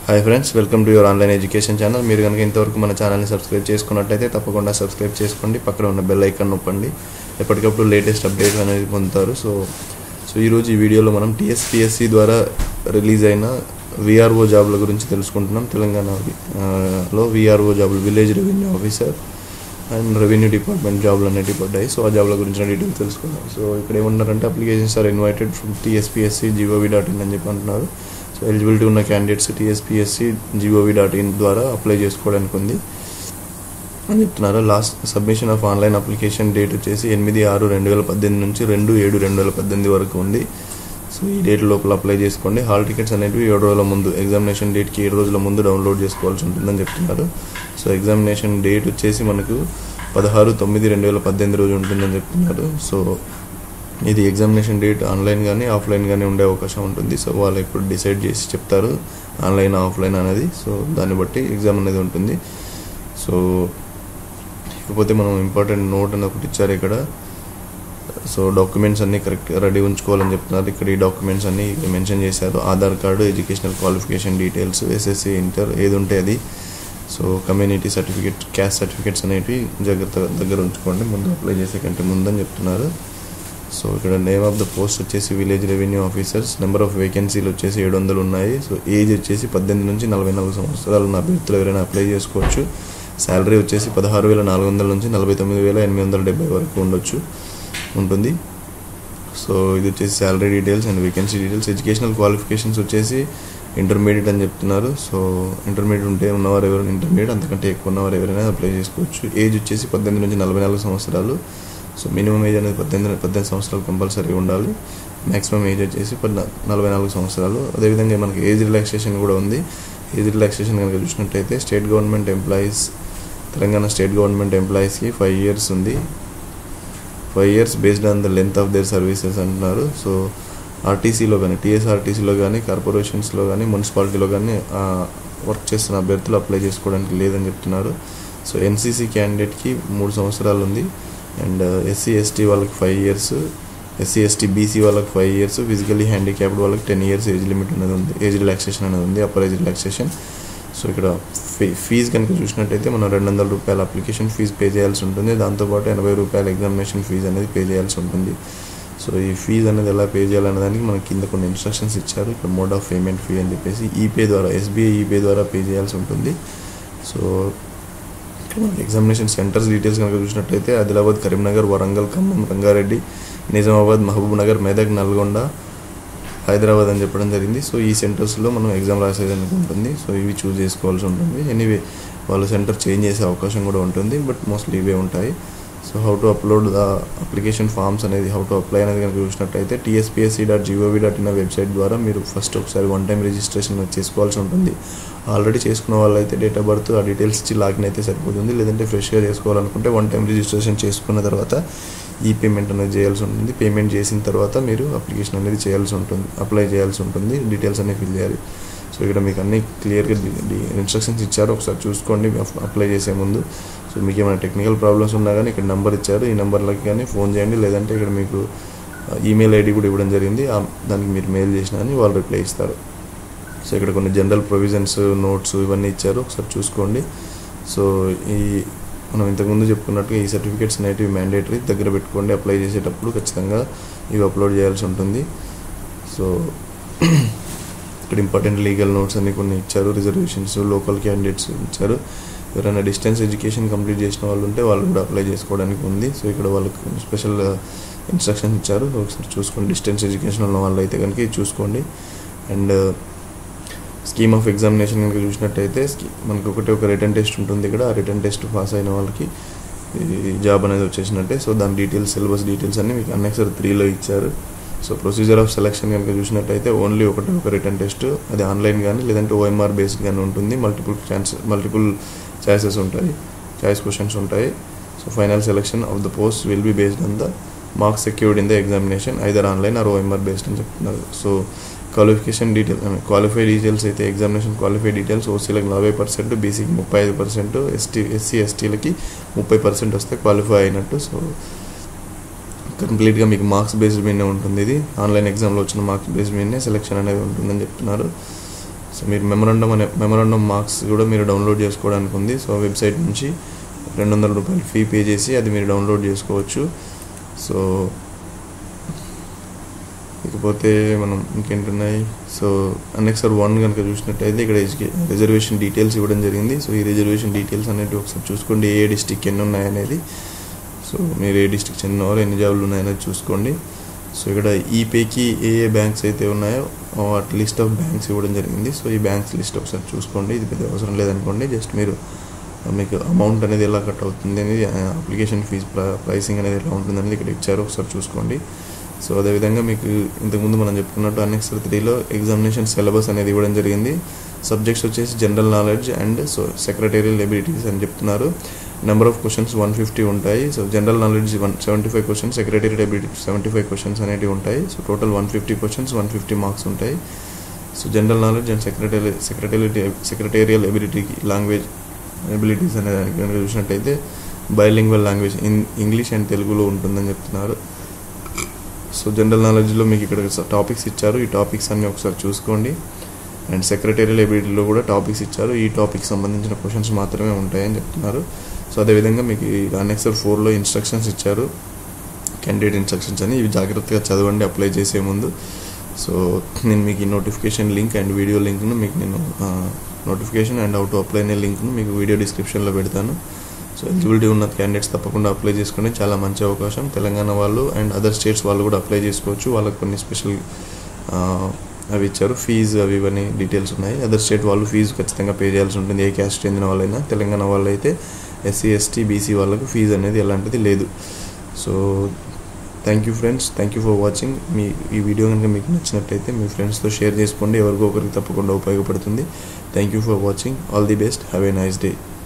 hi friends welcome to your online education channel మీరు కనుక ఇంతవరకు మన ఛానల్ని సబ్స్క్రైబ్ చేసుకున్నట్టయితే తప్పకుండా సబ్స్క్రైబ్ చేసుకోండి పక్కన ఉన్న బెల్ ఐకాన్ నొక్కండి ఎప్పటికప్పుడు లేటెస్ట్ అప్డేట్ అనేది పొందుతారు సో సో ఈరోజు ఈ వీడియోలో మనం టీఎస్పిఎస్సి ద్వారా రిలీజ్ అయిన విఆర్ఓ జాబ్ల గురించి తెలుసుకుంటున్నాం తెలంగాణ ఆ, లో విఆర్ఓ జాబులు village revenue officer and revenue department జాబ్లు అనేవి పడ్డాయి సో ఆ జాబ్ల గురించిన డీటెయిల్ తెలుసుకుందాం సో ఇక్కడ ఏమన్నారంటే applications are invited from TSPSC GOV dot in అని చెప్పి అంటున్నారు సో ఎలిజిబిలిటీ ఉన్న candidates TSPSC GOV dot in ద్వారా అప్లై చేసుకోవడానికి ఉంది అని చెప్తున్నారు last submission of online application date వచ్చేసి ఎనిమిది ఆరు రెండు వేల పద్దెనిమిది నుంచి రెండు ఏడు రెండు వేల పద్దెనిమిది వరకు ఉంది సో ఈ డేట్ లోపల అప్లై చేసుకోండి హాల్ టికెట్స్ అనేవి ఏడు రోజుల ముందు ఎగ్జామినేషన్ డేట్కి ఏడు రోజుల ముందు డౌన్లోడ్ చేసుకోవాల్సి ఉంటుందని చెప్తున్నారు సో ఎగ్జామినేషన్ డేట్ వచ్చేసి మనకు పదహారు తొమ్మిది రెండు వేల పద్దెనిమిది రోజు ఉంటుందని చెప్తున్నారు సో ఇది ఎగ్జామినేషన్ డేట్ ఆన్లైన్ కానీ ఆఫ్లైన్ కానీ ఉండే అవకాశం ఉంటుంది సో వాళ్ళు ఇప్పుడు డిసైడ్ చేసి చెప్తారు ఆన్లైన్ ఆఫ్లైన్ అనేది సో దాన్ని బట్టి ఎగ్జామ్ అనేది ఉంటుంది సో ఇకపోతే మనం ఇంపార్టెంట్ నోట్ అని ఒకటి ఇచ్చారు ఇక్కడ సో డాక్యుమెంట్స్ అన్ని కరెక్ట్ రెడీ ఉంచుకోవాలని చెప్తున్నారు ఇక్కడ ఈ డాక్యుమెంట్స్ అన్ని మెన్షన్ చేశారు Aadhaar card educational qualification details SSC inter ఏది ఉంటే అది so community certificate caste certificates అనేవి జాగ్రత్త దగ్గర ఉంచుకోండి ముందు అప్లై చేసే కంటే ముందని చెప్తున్నారు సో ఇక్కడ నేమ్ ఆఫ్ ద పోస్ట్ వచ్చేసి village revenue officers number of వేకెన్సీలు వచ్చేసి ఏడు వందలు ఉన్నాయి సో ఏజ్ వచ్చేసి పద్దెనిమిది నుంచి నలభై నాలుగు సంవత్సరాలు ఉన్న అభ్యర్థులు ఎవరైనా అప్లై చేసుకోవచ్చు శాలరీ వచ్చేసి పదహారు వేల నాలుగు వందల నుంచి నలభై తొమ్మిది వేల ఎనిమిది వందల డెబ్బై వరకు ఉండొచ్చు ఉంటుంది సో ఇది వచ్చేసి salary details and vacancy details educational qualifications వచ్చేసి ఇంటర్మీడియట్ అని చెప్తున్నారు సో ఇంటర్మీడియట్ ఉంటే ఉన్నవారు ఎవరైనా ఇంటర్మీడియట్ అంతకంటే ఎక్కువ ఉన్నవారు ఎవరైనా అప్లై చేసుకోవచ్చు ఏజ్ వచ్చేసి పద్దెనిమిది నుంచి నలభై నాలుగు సంవత్సరాలు సో మినిమం ఏజ్ అనేది పద్దెనిమిది పద్దెనిమిది సంవత్సరాలు కంపల్సరీ ఉండాలి మాక్సిమం ఏజ్ వచ్చేసి పద్నా నలభై నాలుగు సంవత్సరాలు అదేవిధంగా మనకి ఏజ్ రిలాక్సేషన్ కూడా ఉంది ఏజ్ రిలాక్సేషన్ కనుక చూసినట్టయితే state government employees Telangana state government ఎంప్లాయీస్కి ఫైవ్ ఇయర్స్ ఉంది five years based on the length of their services అంటున్నారు సో ఆర్టీసీలో కానీ టీఎస్ఆర్టీసీలో కానీ కార్పొరేషన్స్లో కానీ మున్సిపాలిటీలో కానీ వర్క్ చేస్తున్న అభ్యర్థులు అప్లై చేసుకోవడానికి లేదని చెప్తున్నారు సో ఎన్సీసీ క్యాండిడేట్కి మూడు సంవత్సరాలు ఉంది అండ్ ఎస్సీ ఎస్టీ వాళ్ళకి five years SC ST BC వాళ్ళకి ఫైవ్ ఇయర్స్ ఫిజికలీ హ్యాండిక్యాప్డ్ వాళ్ళకి టెన్ ఇయర్స్ ఏజ్ లిమిట్ అనేది ఉంది ఏజ్ రిలాక్సేషన్ అనేది ఉంది అప్పర్ ఏజ్ రిలాక్సేషన్ సో ఇక్కడ ఫీ ఫీజు కనుక చూసినట్టయితే మనం రెండు వందల రూపాయల అప్లికేషన్ ఫీజు పే చేయాల్సి ఉంటుంది దాంతోపాటు ఎనభై రూపాయల ఎగ్జామినేషన్ ఫీజు అనేది పే చేయాల్సి ఉంటుంది సో ఈ ఫీజు అనేది ఎలా పే చేయాలనే దానికి మనకి కింద కొన్ని ఇన్స్ట్రక్షన్స్ ఇచ్చారు ఇక్కడ మోడ్ ఆఫ్ పేమెంట్ ఫీ అని చెప్పేసి ఈపే ద్వారా ఎస్బీఐ ఈపే ద్వారా పే చేయాల్సి ఉంటుంది సో ఇక్కడ మనకి ఎగ్జామినేషన్ సెంటర్స్ డీటెయిల్స్ కనుక చూసినట్టయితే ఆదిలాబాద్ కరీంనగర్ వరంగల్ ఖమ్మం రంగారెడ్డి నిజామాబాద్ మహబూబ్ నగర్ మెదక్ నల్గొండ హైదరాబాద్ అని చెప్పడం జరిగింది సో ఈ సెంటర్స్లో మనం ఎగ్జామ్ రాసేదానికి ఉంటుంది సో ఇవి చూస్ చేసుకోవాల్సి ఉంటుంది ఎనీవే వాళ్ళు సెంటర్ చేంజ్ చేసే అవకాశం కూడా ఉంటుంది బట్ మోస్ట్లీ ఇవే ఉంటాయి so how to upload the application forms అనేది హౌ టు అప్లై అనేది కనుక చూసినట్టయితే TSPSC dot GOV dot in website ద్వారా మీరు ఫస్ట్ ఒకసారి వన్ టైం రిజిస్ట్రేషన్ చేసుకోవాల్సి ఉంటుంది ఆల్రెడీ చేసుకున్న వాళ్ళైతే డేట్ ఆఫ్ బర్త్ ఆ డీటెయిల్స్ ఇచ్చి లాగిన్ అయితే సరిపోతుంది లేదంటే ఫ్రెష్గా చేసుకోవాలనుకుంటే వన్ టైం రిజిస్ట్రేషన్ చేసుకున్న తర్వాత ఈ పేమెంట్ అనేది చేయాల్సి ఉంటుంది పేమెంట్ చేసిన తర్వాత మీరు అప్లికేషన్ అనేది చేయాల్సి ఉంటుంది అప్లై చేయాల్సి ఉంటుంది డీటెయిల్స్ అనేవి ఫిల్ చేయాలి సో ఇక్కడ మీకు అన్ని క్లియర్గా ఇన్స్ట్రక్షన్స్ ఇచ్చారు ఒకసారి చూసుకోండి అప్లై చేసే ముందు సో మీకు ఏమైనా టెక్నికల్ ప్రాబ్లమ్స్ ఉన్నా కానీ ఇక్కడ నెంబర్ ఇచ్చారు ఈ నెంబర్లకి కానీ ఫోన్ చేయండి లేదంటే ఇక్కడ మీకు ఈమెయిల్ ఐడి కూడా ఇవ్వడం జరిగింది ఆ- దానికి మీరు మెయిల్ చేసినా కానీ వాళ్ళు రిప్లై ఇస్తారు సో ఇక్కడ కొన్ని జనరల్ ప్రొవిజన్స్ నోట్స్ ఇవన్నీ ఇచ్చారు ఒకసారి చూసుకోండి సో ఈ మనం ఇంతకుముందు చెప్పుకున్నట్టుగా ఈ సర్టిఫికేట్స్ అనేటివి మ్యాండేటరీ దగ్గర పెట్టుకోండి అప్లై చేసేటప్పుడు ఖచ్చితంగా ఇవి అప్లోడ్ చేయాల్సి ఉంటుంది సో ఇక్కడ ఇంపార్టెంట్ లీగల్ నోట్స్ అన్ని కొన్ని ఇచ్చారు రిజర్వేషన్స్ లోకల్ క్యాండిడేట్స్ ఇచ్చారు ఎవరైనా డిస్టెన్స్ ఎడ్యుకేషన్ కంప్లీట్ చేసిన వాళ్ళు ఉంటే వాళ్ళు కూడా అప్లై చేసుకోవడానికి ఉంది సో ఇక్కడ వాళ్ళకి స్పెషల్ ఇన్స్ట్రక్షన్స్ ఇచ్చారు సో ఒకసారి చూసుకోండి డిస్టెన్స్ ఎడ్యుకేషన్ ఉన్న వాళ్ళు అయితే కనుక ఇది చూసుకోండి అండ్ స్కీమ్ ఆఫ్ ఎగ్జామినేషన్ కనుక చూసినట్టయితే స్కీ మనకు ఒకటి ఒక రిటర్న్ టెస్ట్ ఉంటుంది ఇక్కడ ఆ రిటర్న్ టెస్ట్ పాస్ అయిన వాళ్ళకి ఈ జాబ్ అనేది వచ్చేసినట్టే సో దాని డీటెయిల్స్ సిలబస్ డీటెయిల్స్ అన్ని మీకు అన్నెక్సర్ త్రీలో ఇచ్చారు సో ప్రొసీజర్ ఆఫ్ సెలెక్షన్ కనుక చూసినట్టయితే ఓన్లీ ఒకటి ఒక రిటర్న్ టెస్ట్ అది ఆన్లైన్ కానీ లేదంటే ఓఎంఆర్ బేస్డ్ కానీ ఉంటుంది మల్టిపుల్ ఛాన్స్ మల్టిపుల్ ఛాయిసెస్ ఉంటాయి చాయిస్ క్వశ్చన్స్ ఉంటాయి so final selection of the post will be based on the marks secured in the examination either online or OMR based అని చెప్తున్నారు so qualification detail qualify details అయితే examination qualify details ఓసీలకు నలభై percent బీసీకి ముప్పై ఐదు percent ST SC ఎస్టీలకి ముప్పై పర్సెంట్ వస్తే క్వాలిఫై అయినట్టు సో కంప్లీట్గా మీకు మార్క్స్ బేస్డ్ మీదనే ఉంటుంది ఇది ఆన్లైన్ ఎగ్జామ్లో వచ్చిన మార్క్స్ బేస్డ్ మీదనే సెలెక్షన్ అనేది ఉంటుందని చెప్తున్నారు సో మీరు మెమరాండం అనే మెమరాండం మార్క్స్ కూడా మీరు డౌన్లోడ్ చేసుకోవడానికి ఉంది సో వెబ్సైట్ నుంచి రెండు వందల రూపాయలు ఫీ పే చేసి అది మీరు డౌన్లోడ్ చేసుకోవచ్చు సో ఇకపోతే మనం ఇంకేంటున్నాయి సో అనెక్సర్ వన్ కనుక చూసినట్టయితే ఇక్కడ ఎడ్యుకే రిజర్వేషన్ డీటెయిల్స్ ఇవ్వడం జరిగింది సో ఈ రిజర్వేషన్ డీటెయిల్స్ అనేవి ఒకసారి చూసుకోండి ఏ డిస్టిక్ ఎన్ని ఉన్నాయనేది సో మీరు ఏ డిస్టిక్ చెందినవారు ఎన్ని జాబులు ఉన్నాయనేది చూసుకోండి సో ఇక్కడ ఈ పేకి ఏ ఏ బ్యాంక్స్ అయితే ఉన్నాయో వాటి లిస్ట్ ఆఫ్ బ్యాంక్స్ ఇవ్వడం జరిగింది సో ఈ బ్యాంక్స్ లిస్ట్ ఒకసారి చూసుకోండి ఇది పెద్ద అవసరం లేదనుకోండి జస్ట్ మీరు మీకు అమౌంట్ అనేది ఎలా కట్ అవుతుంది అనేది అప్లికేషన్ ఫీజ్ ప్రైసింగ్ అనేది ఎలా ఉంటుంది అనేది ఇక్కడ ఇచ్చారు ఒకసారి చూసుకోండి సో అదేవిధంగా మీకు ఇంతకుముందు మనం చెప్పుకున్నట్టు అనెక్సర్ త్రీలో ఎగ్జామినేషన్ సిలబస్ అనేది ఇవ్వడం జరిగింది సబ్జెక్ట్స్ వచ్చేసి general knowledge and so secretarial abilities అని చెప్తున్నారు number of questions one fifty ఉంటాయి so general knowledge one seventy five questions secretarial ability seventy five questions అనేవి ఉంటాయి so total one fifty questions one fifty marks ఉంటాయి so general knowledge and secretary secretarial secretarial ability language abilities అనే దానికి కనుక చూసినట్టయితే bilingual language in English and తెలుగులో ఉంటుందని చెప్తున్నారు సో జనరల్ నాలెడ్జ్లో మీకు ఇక్కడ టాపిక్స్ ఇచ్చారు ఈ టాపిక్స్ అన్ని ఒకసారి చూసుకోండి అండ్ సెక్రటేరియల్ ఎబిలిటీలో కూడా టాపిక్స్ ఇచ్చారు ఈ టాపిక్ సంబంధించిన క్వశ్చన్స్ మాత్రమే ఉంటాయని చెప్తున్నారు సో అదేవిధంగా మీకు అనెక్సర్ ఫోర్లో ఇన్స్ట్రక్షన్స్ ఇచ్చారు క్యాండిడేట్ ఇన్స్ట్రక్షన్స్ అని ఇవి జాగ్రత్తగా చదవండి అప్లై చేసే ముందు సో నేను మీకు ఈ నోటిఫికేషన్ లింక్ అండ్ వీడియో లింక్ను మీకు నేను నోటిఫికేషన్ అండ్ అవుట్ అప్లై అనే లింక్ను మీకు వీడియో డిస్క్రిప్షన్లో పెడతాను సో ఎలిజిబిలిటీ ఉన్న క్యాండిడేట్స్ తప్పకుండా అప్లై చేసుకుని చాలా మంచి అవకాశం తెలంగాణ వాళ్ళు అండ్ అదర్ స్టేట్స్ వాళ్ళు కూడా అప్లై చేసుకోవచ్చు వాళ్ళకి కొన్ని స్పెషల్ అవి ఇచ్చారు ఫీజు అవి ఇవన్నీ డీటెయిల్స్ ఉన్నాయి అదర్ స్టేట్ వాళ్ళు ఫీజు ఖచ్చితంగా పే చేయాల్సి ఉంటుంది ఏ క్యాస్ట్ చెందిన వాళ్ళైనా తెలంగాణ వాళ్ళు అయితే ఎస్సీ ఎస్టీ బీసీ వాళ్ళకు ఫీజు అనేది ఎలాంటిది లేదు so thank you friends thank you for watching మీ ఈ వీడియో కనుక మీకు నచ్చినట్టయితే మీ ఫ్రెండ్స్తో షేర్ చేసుకోండి ఎవరికో ఒకరికి తప్పకుండా ఉపయోగపడుతుంది thank you for watching all the best have a nice day